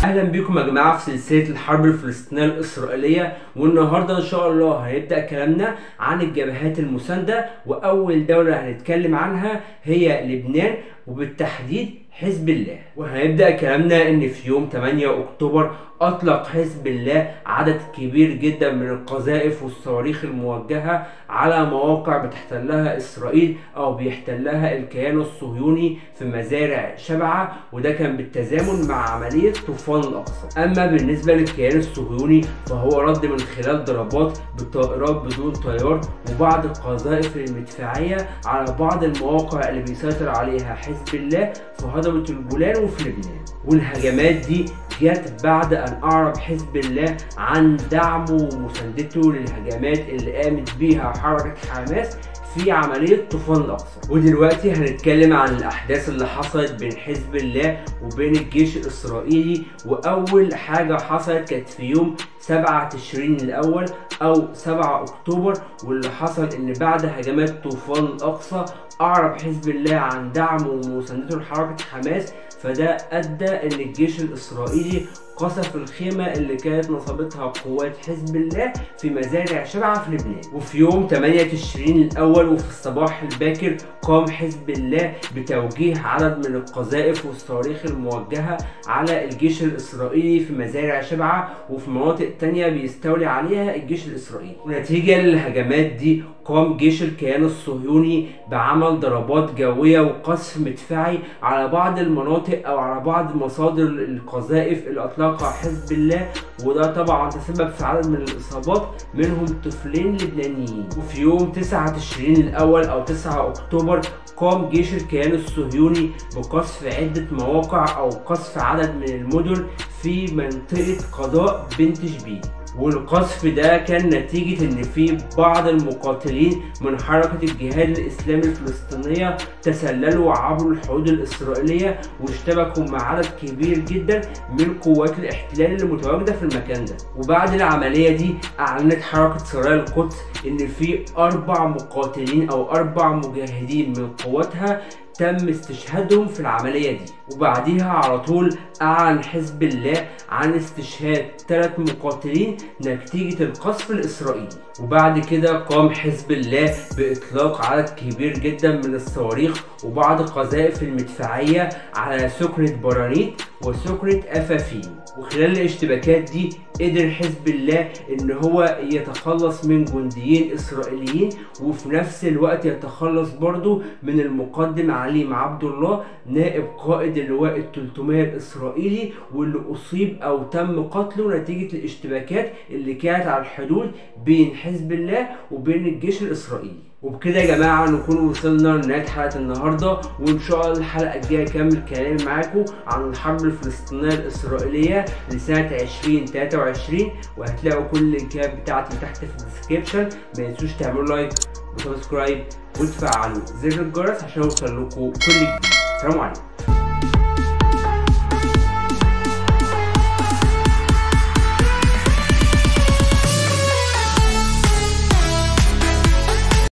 اهلا بيكم يا جماعه في سلسله الحرب الفلسطينيه الاسرائيليه والنهارده ان شاء الله هنبدا كلامنا عن الجبهات المسانده واول دوله هنتكلم عنها هي لبنان وبالتحديد حزب الله وهنبدا كلامنا ان في يوم 8 اكتوبر اطلق حزب الله عدد كبير جدا من القذائف والصواريخ الموجهه على مواقع بتحتلها اسرائيل او بيحتلها الكيان الصهيوني في مزارع شبعه وده كان بالتزامن مع عمليه طوفان الاقصى اما بالنسبه للكيان الصهيوني فهو رد من خلال ضربات بطائرات بدون طيار وبعض القذائف المدفعيه على بعض المواقع اللي بيسيطر عليها حزب الله في هضبه الجولان وفي لبنان والهجمات دي جت بعد ان اعرب حزب الله عن دعمه ومساندته للهجمات اللي قامت بيها حركه حماس في عملية طوفان الأقصى ودلوقتي هنتكلم عن الأحداث اللي حصلت بين حزب الله وبين الجيش الإسرائيلي وأول حاجة حصلت كانت في يوم 7 تشرين الأول أو 7 أكتوبر واللي حصل إن بعد هجمات طوفان الأقصى أعرب حزب الله عن دعمه ومساندته لحركة حماس فده أدى إن الجيش الإسرائيلي قصف الخيمة اللي كانت نصبتها قوات حزب الله في مزارع شبعة في لبنان وفي يوم 8 تشرين الأول وفي الصباح الباكر قام حزب الله بتوجيه عدد من القذائف والصواريخ الموجهة على الجيش الإسرائيلي في مزارع شبعة وفي مناطق تانية بيستولي عليها الجيش الإسرائيلي ونتيجة للهجمات دي قام جيش الكيان الصهيوني بعمل ضربات جوية وقصف مدفعي على بعض المناطق أو على بعض مصادر القذائف اللي أطلقها حزب الله وده طبعا تسبب في عدد من الإصابات منهم طفلين لبنانيين وفي يوم 9 تشرين الأول أو 9 أكتوبر قام جيش الكيان الصهيوني بقصف عدة مواقع أو قصف عدد من المدن في منطقة قضاء بنت شبيه والقصف ده كان نتيجة ان في بعض المقاتلين من حركة الجهاد الاسلامي الفلسطينية تسللوا عبر الحدود الاسرائيلية واشتبكوا مع عدد كبير جدا من قوات الاحتلال المتواجدة في المكان ده وبعد العملية دي اعلنت حركة سرايا القدس ان في اربع مقاتلين او اربع مجاهدين من قواتها تم استشهادهم في العملية دي وبعديها على طول أعلن حزب الله عن استشهاد ثلاث مقاتلين نتيجة القصف الإسرائيلي وبعد كده قام حزب الله بإطلاق عدد كبير جدا من الصواريخ وبعض القذائف المدفعية على سكنة برانيت وسكنة أفافين وخلال الاشتباكات دي قدر حزب الله ان هو يتخلص من جنديين اسرائيليين وفي نفس الوقت يتخلص برضه من المقدم عليم عبد الله نائب قائد اللواء ال 300 الاسرائيلي واللي اصيب او تم قتله نتيجه الاشتباكات اللي كانت على الحدود بين حزب الله وبين الجيش الاسرائيلي وبكده يا جماعة نكون وصلنا لنهاية حلقة النهاردة وإن شاء الله الحلقة الجاية أكمل كلامي معاكم عن الحرب الفلسطينية الإسرائيلية لسنة 2023 وهتلاقوا كل اللينكات بتاعتي تحت في الديسكريبشن ما تنسوش تعملوا لايك وسبسكرايب وتفعلوا زر الجرس عشان يوصل لكم كل جديد سلام عليكم